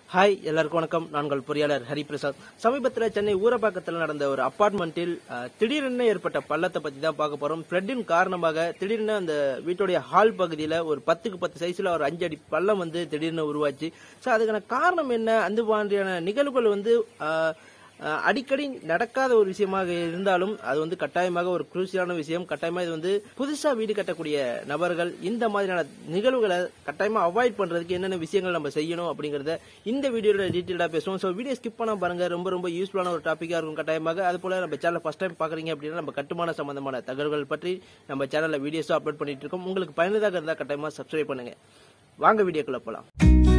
hi எல்லாருக்கும் வணக்கம் நான் உங்கள் பொறியாளர் ஹரிபிரசாத் சமீபத்தில் சென்னை ஊரப்பாக்கத்தில் நடந்த ஒரு அப்பார்ட்மெண்ட்டில் அஹ், திடீரென ஏற்பட்ட பள்ளத்தை பற்றி தான் பார்க்க போகிறோம் ஃப்ளட்டின் காரணமாக திடீர்னு அந்த வீட்டுடைய ஹால் பகுதியில் ஒரு பத்துக்கு பத்து சைஸில் ஒரு அஞ்சு அடி பள்ளம் வந்து திடீர்னு உருவாச்சு ஸோ அதுக்கான காரணம் என்ன அந்த மாதிரியான நிகழ்வுகள் வந்து அஹ், அஹ், அடிக்கடி நடக்காத ஒரு விஷயமாக இருந்தாலும் அது வந்து கட்டாயமாக ஒரு குரூசியலான விஷயம் கட்டாயமா இது வந்து புதுசா வீடு கட்டக்கூடிய நபர்கள் இந்த மாதிரியான நிகழ்வுகளை கட்டாயமா அவாய்ட் பண்றதுக்கு என்னென்ன விஷயங்கள் நம்ம செய்யணும் அப்படிங்கறத இந்த வீடியோல டீட்டெயிலா பேசுவோம் ஸோ வீடியோ ஸ்கிப் பண்ண பாருங்க ரொம்ப ரொம்ப யூஸ்ஃபுல்லான ஒரு டாப்பிக்கா இருக்கும் கட்டாயமாக அது போல நம்ம சேனல் ஃபர்ஸ்ட் டைம் பாக்குறீங்க அப்படின்னா நம்ம கட்டுமான சம்பந்தமான தகவல்கள் பற்றி நம்ம சேனல்ல வீடியோஸும் அப்லோட் பண்ணிட்டு இருக்கோம் உங்களுக்கு பயனுள்ளதாக இருந்தா கட்டாயமா சப்ஸ்கிரைப் பண்ணுங்க வாங்க வீடியோக்குள்ள போலாம்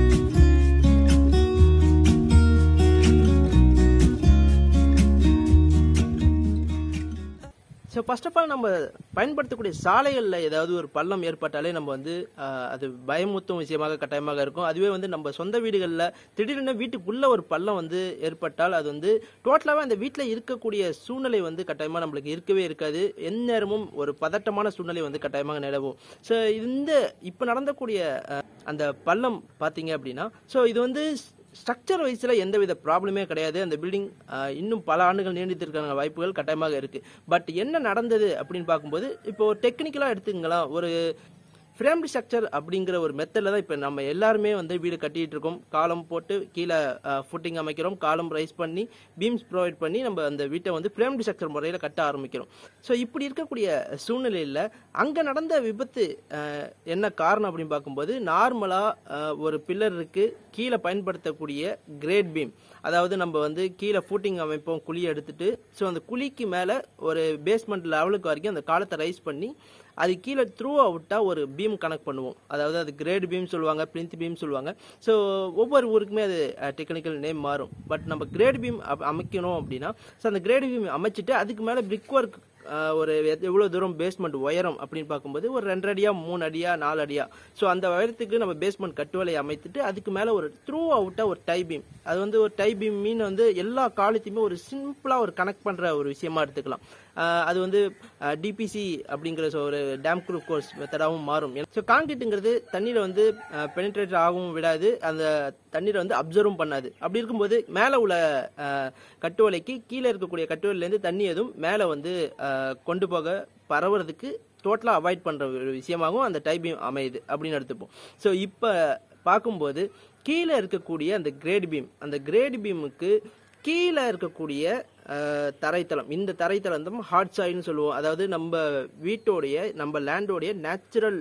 ஸோ ஃபர்ஸ்ட் ஆஃப் ஆல் நம்ம பயன்படுத்தக்கூடிய சாலைகளில் ஏதாவது ஒரு பள்ளம் ஏற்பட்டாலே நம்ம வந்து ஆஹ், அது பயமுறுத்தும் விஷயமாக கட்டாயமாக இருக்கும் அதுவே வந்து நம்ம சொந்த வீடுகளில் திடீர்னு வீட்டுக்குள்ள ஒரு பள்ளம் வந்து ஏற்பட்டால் அது வந்து டோட்டலாகவே அந்த வீட்டில் இருக்கக்கூடிய சூழ்நிலை வந்து கட்டாயமாக நம்மளுக்கு இருக்கவே இருக்காது எந்நேரமும் ஒரு பதட்டமான சூழ்நிலை வந்து கட்டாயமாக நிலவும் ஸோ இந்த இப்போ நடந்தக்கூடிய ஆஹ், அந்த பள்ளம் பார்த்தீங்க அப்படின்னா ஸோ இது வந்து ஸ்ட்ரக்சர் வைஸில் எந்தவித ப்ராப்ளமே கிடையாது அந்த பில்டிங் இன்னும் பல ஆண்டுகள் நீடித்திருக்கான வாய்ப்புகள் கட்டாயமாக இருக்கு பட் என்ன நடந்தது அப்படின்னு பார்க்கும்போது இப்போ டெக்னிக்கலாக எடுத்துங்களா ஒரு ஃப்ரேம் ஸ்ட்ரக்சர் அப்படிங்கிற ஒரு மெத்தடில் தான் இப்போ நம்ம எல்லாருமே வந்து வீடு கட்டிட்டு இருக்கோம் காலம் போட்டு கீழே ஃபுட்டிங் அமைக்கிறோம் காலம் ரைஸ் பண்ணி பீம்ஸ் ப்ரொவைட் பண்ணி நம்ம அந்த வீட்டை வந்து ஃப்ரேம் ஸ்ட்ரக்சர் முறையில் கட்ட ஆரம்பிக்கிறோம் ஸோ இப்படி இருக்கக்கூடிய சூழ்நிலையில் அங்கே நடந்த விபத்து அஹ், என்ன காரணம் அப்படின்னு பார்க்கும்போது நார்மலாக ஒரு பில்லருக்கு கீழே பயன்படுத்தக்கூடிய கிரேட் பீம் அதாவது நம்ம வந்து கீழே ஃபூட்டிங் அமைப்போம் குழி எடுத்துட்டு ஸோ அந்த குழிக்கு மேலே ஒரு பேஸ்மெண்ட் லெவலுக்கு வரைக்கும் அந்த காலத்தை ரைஸ் பண்ணி அது கீழே த்ரூ அவுட்டாக ஒரு பீம் கனெக்ட் பண்ணுவோம் அதாவது அது கிரேட் பீம் சொல்லுவாங்க பிளிந்த் பீம் சொல்லுவாங்க ஸோ ஒவ்வொரு ஊருக்குமே அது டெக்னிக்கல் நேம் மாறும் பட் நம்ம கிரேட் பீம் அமைக்கணும் அப்படின்னா ஸோ அந்த கிரேட் பீம் அமைச்சிட்டு அதுக்கு மேலே பிரிக் ஒர்க் ஒரு எத்- எவ்வளவு தூரம் பேஸ்மெண்ட் உயரம் அப்படின்னு பார்க்கும்போது ஒரு ரெண்டு அடியா மூணு அடியா நாலு அடியா ஸோ அந்த உயரத்துக்கு நம்ம பேஸ்மெண்ட் கட்டுவலை அமைத்துட்டு அதுக்கு மேலே ஒரு த்ரூ அவுட்டா ஒரு டை பீம் அது வந்து ஒரு டை பீம் மீன் வந்து எல்லா காலத்தையுமே ஒரு சிம்பிளா ஒரு கனெக்ட் பண்ற ஒரு விஷயமா எடுத்துக்கலாம் ஆஹ் அது வந்து டிபிசி அப்படிங்கிற so ஒரு டேம் குரூப் கோர்ஸ் மெத்தடாகவும் மாறும் ஸோ காங்கிரீட்டுங்கிறது தண்ணீரை வந்து பெனிட்ரேட் ஆகவும் விடாது அந்த தண்ணீரை வந்து அப்சர்வும் பண்ணாது அப்படி இருக்கும்போது மேலே உள்ள ஆஹ், கட்டுவலைக்கு கீழே இருக்கக்கூடிய கட்டுவலையிலேருந்து தண்ணி எதுவும் மேலே வந்து ஆஹ், கொண்டு போக பரவுறதுக்கு டோட்டலாக அவாய்ட் பண்ணுற ஒரு விஷயமாகவும் அந்த டைபீம் அமையுது அப்படின்னு எடுத்துப்போம் ஸோ இப்போ பார்க்கும்போது கீழே இருக்கக்கூடிய அந்த கிரேட் பீம் அந்த கிரேட் பீமுக்கு கீழே இருக்கக்கூடிய அஹ், தரைத்தளம் இந்த தரைத்தளம் தான் ஹார்ட் சாயில்னு சொல்லுவோம் அதாவது நம்ம வீட்டோடைய நம்ம லேண்டோடைய நேச்சுரல்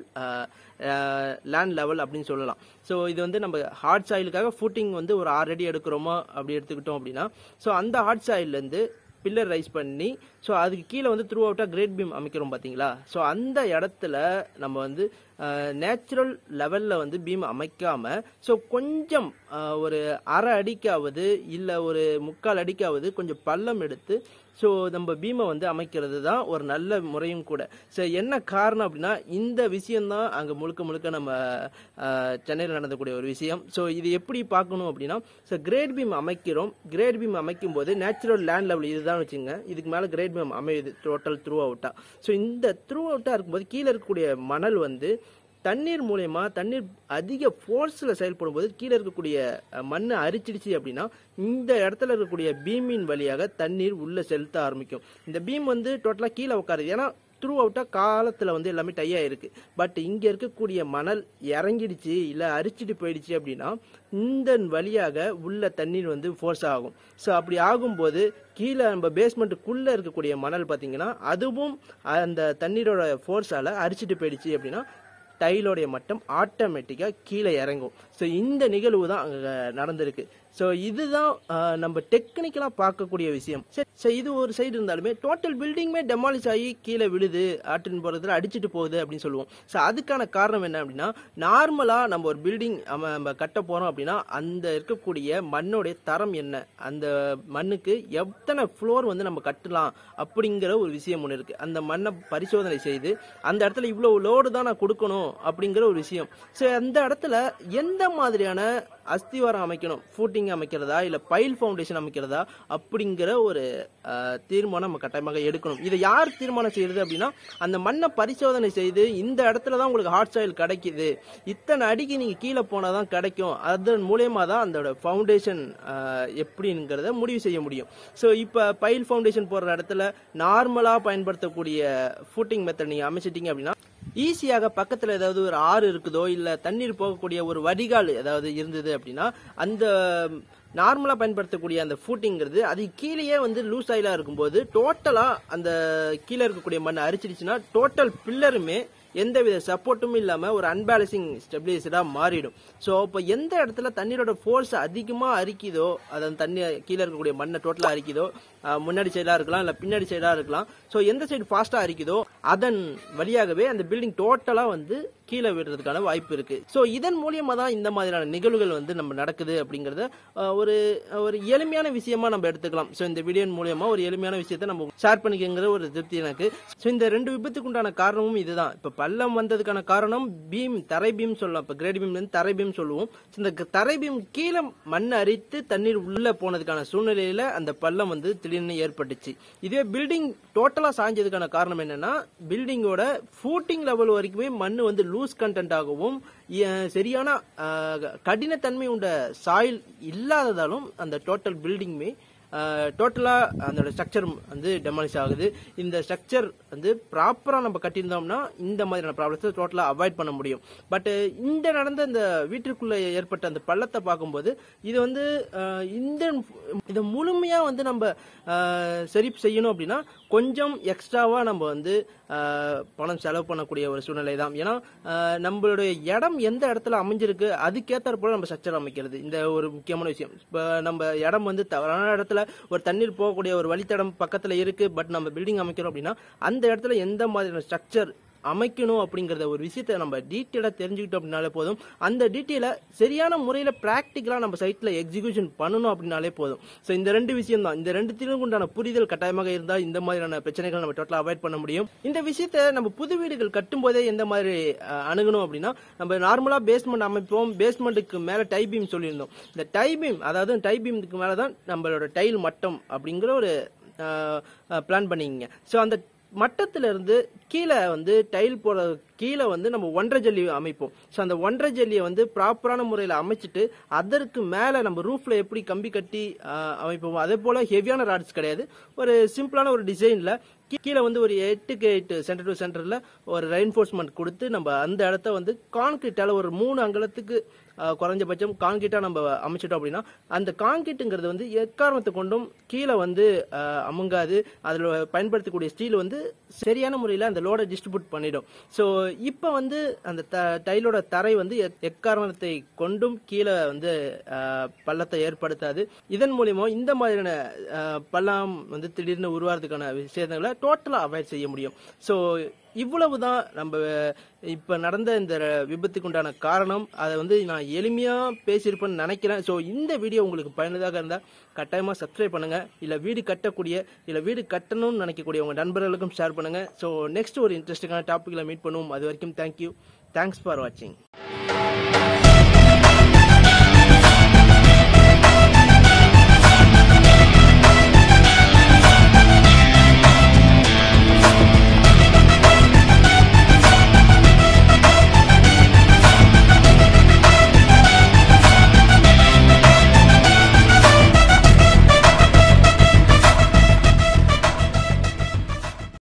லேண்ட் லெவல் அப்படின்னு சொல்லலாம் ஸோ இது வந்து நம்ம ஹார்ட் சாயிலுக்காக ஃபுட்டிங் வந்து ஒரு ஆறு அடி எடுக்கிறோமா அப்படி எடுத்துக்கிட்டோம் அப்படின்னா ஸோ அந்த ஹார்ட் சாயில்லேருந்து பில்லர் ரைஸ் பண்ணி ஸோ அதுக்கு கீழே வந்து த்ரூ அவுட்டாக கிரேட் பீம் அமைக்கிறோம் பார்த்தீங்களா ஸோ அந்த இடத்துல நம்ம வந்து நேச்சுரல் லெவலில் வந்து பீம் அமைக்காம ஸோ கொஞ்சம் அஹ், ஒரு அரை அடிக்காவது இல்லை ஒரு முக்கால் அடிக்காவது கொஞ்சம் பள்ளம் எடுத்து ஸோ நம்ம பீமை வந்து அமைக்கிறது தான் ஒரு நல்ல முறையும் கூட ஸோ என்ன காரணம் அப்படின்னா இந்த விஷயம்தான் அங்கே முழுக்க முழுக்க நம்ம சென்னையில் நடந்தக்கூடிய ஒரு விஷயம் ஸோ இது எப்படி பார்க்கணும் அப்படின்னா ஸோ கிரேட் பீம் அமைக்கிறோம் கிரேட் பீம் அமைக்கும் போது நேச்சுரல் லேண்ட் லெவல் இதுதான் வச்சுங்க இதுக்கு மேலே கிரேட் பீம் அமையுது டோட்டல் த்ரூ அவுட்டாக ஸோ இந்த த்ரூ அவுட்டாக இருக்கும்போது கீழே இருக்கக்கூடிய மணல் வந்து தண்ணீர் மூலயமா தண்ணீர் அதிக ஃபோர்ஸில் செயல்படும் போது கீழே இருக்கக்கூடிய அஹ், மண்ணை அரிச்சிடுச்சு அப்படின்னா இந்த இடத்துல இருக்கக்கூடிய பீமின் வழியாக தண்ணீர் உள்ள செலுத்த ஆரம்பிக்கும் இந்த பீம் வந்து டோட்டலாக கீழே உட்காருது ஏன்னா த்ரூ அவுட்டாக காலத்தில் வந்து எல்லாமே டையா இருக்கு பட் இங்கே இருக்கக்கூடிய மணல் இறங்கிடுச்சு இல்லை அரிச்சிட்டு போயிடுச்சு அப்படின்னா இந்த வழியாக உள்ள தண்ணீர் வந்து ஃபோர்ஸ் ஆகும் ஸோ அப்படி ஆகும்போது கீழே நம்ம பேஸ்மெண்ட்டுக்குள்ளே இருக்கக்கூடிய மணல் பார்த்தீங்கன்னா அதுவும் அந்த தண்ணீரோட ஃபோர்ஸால் அரிச்சிட்டு போயிடுச்சு அப்படின்னா டைலோடைய மட்டம் ஆட்டோமேட்டிக்காக கீழே இறங்கும் ஸோ இந்த நிகழ்வு தான் அங்கே நடந்திருக்கு ஸோ இதுதான் ஆஹ், நம்ம டெக்னிக்கலாக பார்க்கக்கூடிய விஷயம் சரி ஸோ இது ஒரு சைடு இருந்தாலுமே டோட்டல் பில்டிங்குமே டெமாலிஷ் ஆகி கீழே விழுது ஆற்றின் போகிறதுல அடிச்சிட்டு போகுது அப்படின்னு சொல்லுவோம் ஸோ அதுக்கான காரணம் என்ன அப்படின்னா நார்மலாக நம்ம ஒரு பில்டிங் நம்ம கட்ட போகிறோம் அப்படின்னா அந்த இருக்கக்கூடிய மண்ணோடைய தரம் என்ன அந்த மண்ணுக்கு எத்தனை ஃப்ளோர் வந்து நம்ம கட்டலாம் அப்படிங்கிற ஒரு விஷயம் ஒன்று இருக்குது அந்த மண்ணை பரிசோதனை செய்து அந்த இடத்துல இவ்வளோ லோடு தான் நான் கொடுக்கணும் அமைக்கணும் அப்படிங்கிற ஒரு விஷயம் ஸோ அந்த இடத்துல எந்த மாதிரியான அஸ்திவாரம் அமைக்கணும் ஃபூட்டிங் அமைக்கிறதா இல்லை பைல் ஃபவுண்டேஷன் அமைக்கிறதா அப்படிங்கிற ஒரு அஹ், தீர்மானம் நம்ம கட்டாயமாக எடுக்கணும் இதை யார் தீர்மானம் செய்யறது அப்படின்னா அந்த மண்ணை பரிசோதனை செய்து இந்த இடத்துல தான் உங்களுக்கு ஹாட் சாயில் கிடைக்குது இத்தனை அடிக்கு நீங்கள் கீழே போனால் தான் கிடைக்கும் அதன் மூலயமா தான் அதோட ஃபவுண்டேஷன் எப்படிங்கிறத முடிவு செய்ய முடியும் ஸோ இப்போ பைல் ஃபவுண்டேஷன் போடுற இடத்துல நார்மலாக பயன்படுத்தக்கூடிய ஃபூட்டிங் மெத்தட் நீங்கள் அமைச்சிட்டீங்க அப்படின்னா ஈஸியாக பக்கத்தில் ஏதாவது ஒரு ஆறு இருக்குதோ இல்லை தண்ணீர் போகக்கூடிய ஒரு வடிகால் ஏதாவது இருந்தது அப்படின்னா அந்த நார்மலாக பயன்படுத்தக்கூடிய அந்த ஃபூட்டிங்கிறது அது கீழேயே வந்து லூஸ் ஆயிலாக இருக்கும்போது டோட்டலாக அந்த கீழே இருக்கக்கூடிய மண்ணை அரிச்சிடுச்சுன்னா டோட்டல் பில்லருமே எந்தவித சப்போர்ட்டும் இல்லாமல் ஒரு அன்பேலன்சிங் ஸ்டெபிலைசராக மாறிடும் ஸோ இப்போ எந்த இடத்துல தண்ணீரோட ஃபோர்ஸ் அதிகமாக அரிக்குதோ அது அந்த தண்ணி கீழே இருக்கக்கூடிய மண்ணை டோட்டலாக அரிக்குதோ அஹ், முன்னாடி சைடாக இருக்கலாம் இல்லை பின்னாடி சைடாக இருக்கலாம் ஸோ எந்த சைடு ஃபாஸ்ட்டாக அரிக்குதோ அதன் வழியாகவே அந்த பில்டிங் டோட்டலாக வந்து கீழே விடுறதுக்கான வாய்ப்பு இருக்கு ஸோ இதன் மூலியமா தான் இந்த மாதிரியான நிகழ்வுகள் வந்து நம்ம நடக்குது அப்படிங்கறத அஹ், ஒரு ஒரு எளிமையான விஷயமா நம்ம எடுத்துக்கலாம் ஸோ இந்த வீடியோ மூலியமா ஒரு எளிமையான விஷயத்தை நம்ம ஷேர் பண்ணிக்கங்கிற ஒரு திருப்தி எனக்கு ஸோ இந்த ரெண்டு விபத்துக்கு உண்டான காரணமும் இதுதான் இப்போ பள்ளம் வந்ததுக்கான காரணம் பீம் தரை பீம் சொல்லலாம் இப்போ கிரேட் பீம்ல இருந்து தரை பீம் சொல்லுவோம் So, இந்த தரை பீம் கீழே மண் அரித்து தண்ணீர் உள்ள போனதுக்கான சூழ்நிலையில அந்த பள்ளம் வந்து திடீர்னு ஏற்பட்டுச்சு இதுவே பில்டிங் டோட்டலா சாஞ்சதுக்கான காரணம் என்னன்னா பில்டிங்கோட ஃபூட்டிங் லெவல் வரைக்குமே மண் வந்து லூஸ் கண்டென்ட் ஆகவும் இ- சரியான அஹ், கடினத்தன்மை உண்ட சாயில் இல்லாததாலும் அந்த டோட்டல் பில்டிங்குமே டோட்டலாக அதோட ஸ்ட்ரக்சர் வந்து டெமாலிஷ் ஆகுது இந்த ஸ்ட்ரக்சர் வந்து ப்ராப்பராக நம்ம கட்டியிருந்தோம்னா இந்த மாதிரியான ப்ராப்ளத்தை டோட்டலாக அவாய்ட் பண்ண முடியும் பட் இந்த நடந்த இந்த வீட்டிற்குள்ள ஏற்பட்ட அந்த பள்ளத்தை பார்க்கும்போது இது வந்து அஹ், இந்த இதை முழுமையாக வந்து நம்ம அஹ், சரி செய்யணும் அப்படின்னா கொஞ்சம் எக்ஸ்ட்ராவாக நம்ம வந்து அஹ், பணம் செலவு பண்ணக்கூடிய ஒரு சூழ்நிலை தான் ஏன்னா அஹ், நம்மளுடைய இடம் எந்த இடத்துல அமைஞ்சிருக்கு அதுக்கேற்றாற் போல நம்ம ஸ்ட்ரக்சர் அமைக்கிறது இந்த ஒரு முக்கியமான விஷயம் இப்போ நம்ம இடம் வந்து தவறான இடத்துல ஒரு தண்ணீர் போகக்கூடிய ஒரு வழித்தடம் பக்கத்தில் இருக்கு பட் நம்ம பில்டிங் அமைக்கிறோம் அப்படின்னா அந்த இடத்துல எந்த மாதிரியான ஸ்ட்ரக்சர் அமைக்கணும் அப்படிங்கறத ஒரு விஷயத்தை நம்ம டீட்டெயிலாக தெரிஞ்சுக்கிட்டோம் அப்படின்னாலே போதும் அந்த டீட்டெயிலை சரியான முறையில் ப்ராக்டிக்கலாக நம்ம சைட்டில் எக்ஸிக்யூஷன் பண்ணணும் அப்படின்னாலே போதும் ஸோ இந்த ரெண்டு விஷயம் தான் இந்த ரெண்டுத்திலும் உண்டான புரிதல் கட்டாயமாக இருந்தால் இந்த மாதிரியான பிரச்சனைகள் நம்ம டோட்டலாக அவாய்ட் பண்ண முடியும் இந்த விஷயத்தை நம்ம புது வீடுகள் கட்டும்போதே எந்த மாதிரி அஹ், அணுகணும் அப்படின்னா நம்ம நார்மலாக பேஸ்மெண்ட் அமைப்போம் பேஸ்மெண்ட்டுக்கு மேலே டை பீம் சொல்லியிருந்தோம் இந்த டை பீம் அதாவது டை பீமுக்கு மேலே தான் நம்மளோட டைல் மட்டம் அப்படிங்கிற ஒரு பிளான் பண்ணிக்கங்க ஸோ அந்த மட்டத்துல இருந்து கீழே வந்து டைல் போட கீழே வந்து நம்ம ஒன்றரை ஜல்லி அமைப்போம் ஸோ அந்த ஒன்றரை ஜல்லியை வந்து ப்ராப்பரான முறையில் அமைச்சிட்டு அதற்கு மேலே நம்ம ரூஃப்ல எப்படி கம்பி கட்டி ஆஹ், அமைப்போமோ அதே போல ஹெவியான ராட்ஸ் கிடையாது ஒரு சிம்பிளான ஒரு டிசைன்ல கீழே வந்து ஒரு எட்டுக்கு எயிட் சென்டர் டு சென்டர்ல ஒரு ரெயின்ஃபோர்ஸ்மெண்ட் கொடுத்து நம்ம அந்த இடத்த வந்து கான்கிரீட்டால ஒரு மூணு அங்கலத்துக்கு ஆஹ், குறைஞ்சபட்சம் கான்கிரீட்டா நம்ம அமைச்சிட்டோம் அப்படின்னா அந்த கான்கிரீட்டுங்கிறது வந்து எக்காரணத்தை கொண்டும் கீழே வந்து ஆஹ், அமுங்காது அதில் பயன்படுத்தக்கூடிய ஸ்டீல் வந்து சரியான முறையில் அந்த லோடை டிஸ்ட்ரிபியூட் பண்ணிடும் ஸோ இப்போ வந்து அந்த த டைலோட தரை வந்து எக்- எக்காரணத்தை கொண்டும் கீழே வந்து ஆஹ், பள்ளத்தை ஏற்படுத்தாது இதன் மூலியமா இந்த மாதிரியான ஆஹ், பள்ளம் வந்து திடீர்னு உருவாகிறதுக்கான விஷயங்களை டோட்டலாக அவாய்ட் செய்ய முடியும் ஸோ இவ்வளவுதான் நம்ம இப்போ நடந்த இந்த விபத்துக்கு உண்டான காரணம் அதை வந்து நான் எளிமையாக பேசியிருப்பேன்னு நினைக்கிறேன் ஸோ இந்த வீடியோ உங்களுக்கு பயனுள்ளதாக இருந்தால் கட்டாயமாக சப்ஸ்கிரைப் பண்ணுங்க இல்லை வீடு கட்டக்கூடிய இல்லை வீடு கட்டணும்னு நினைக்கக்கூடிய உங்கள் நண்பர்களுக்கும் ஷேர் பண்ணுங்க ஸோ நெக்ஸ்ட் ஒரு இன்ட்ரெஸ்டிங்கான டாப்பிக்கில் மீட் பண்ணுவோம் அது வரைக்கும் தேங்க்யூ தேங்க்ஸ் ஃபார் வாட்சிங்